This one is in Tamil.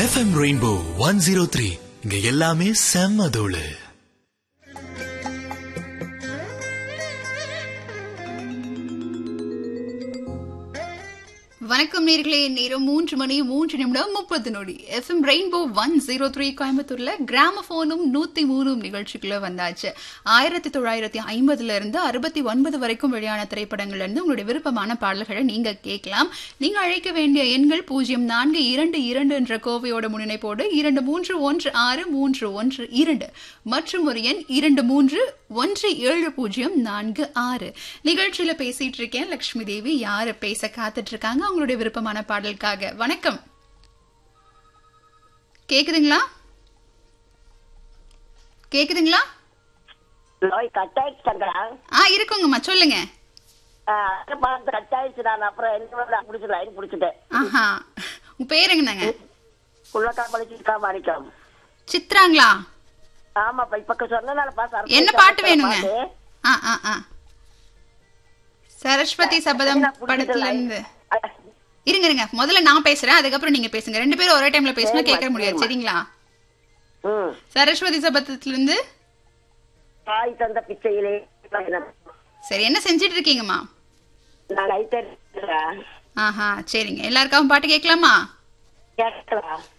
FM rainbow one zero three இங்க எல்லாமே செம்ம தோளு வணக்கம் நேர்களே நேரம் மூன்று மணி மூன்று நிமிடம் முப்பது நொடி FM rainbow one zero three கோயம்புத்தூர்ல கிராமபோனும் நூத்தி மூணும் நிகழ்ச்சிக்குள்ள வந்தாச்சு ஆயிரத்தி தொள்ளாயிரத்தி ஐம்பதுல இருந்து அறுபத்தி ஒன்பது வரைக்கும் வெளியான திரைப்படங்கள்ல இருந்து உங்களுடைய விருப்பமான பாடல்களை நீங்க கேட்கலாம் நீங்க அழைக்க வேண்டிய எண்கள் பூஜ்ஜியம் நான்கு இரண்டு இரண்டு என்ற கோவையோட முன்னிணைப்போடு இரண்டு மூன்று ஒன்று ஆறு மூன்று ஒன்று இரண்டு மற்றும் ஒரு எண் இரண்டு மூன்று ஒன்று ஏழு பூஜ்ஜியம் நான்கு ஆறு நிகழ்ச்சியில பேசிட்டு இருக்கேன் லக்ஷ்மி தேவி யாரு பேச காத்துட்டு இருக்காங்க அவங்களுடைய விருப்பமான பாடலுக்காக வணக்கம் கேக்குதுங்களா கேக்குதுங்களா நோய் கட்டாயிடுச்சாங்களா ஆ இருக்குங்கம்மா சொல்லுங்க பார்த்து கட்டாயிடுச்சு நான் அப்புறம் என்ன பிடிச்சி லைன் பிடிச்சிட்டேன் ஆஹா உங்க பேர் என்னங்க உள்ளக்கா படிச்சுக்கா மாணிக்கம் சித்ராங்களா ஆமாப்பா இப்ப சொன்னனால பாஸ் என்ன பாட்டு வேணுங்க ஆ ஆ ஆ சரஸ்வதி சபதம் படத்துல இருந்து இருங்க இருங்க முதல்ல நான் பேசுறேன் அதுக்கப்புறம் நீங்க பேசுங்க ரெண்டு பேரும் ஒரே டைம்ல பேசணும் கேட்க முடியாது சரிங்களா ம் சரஸ்வதி சபதத்துல இருந்து தாய் தந்த பிச்சையிலே சரி என்ன செஞ்சிட்டு இருக்கீங்கம்மா நான் லைட்டர் ஆஹா சரிங்க எல்லாருக்காகவும் பாட்டு கேட்கலாமா கேட்கலாம்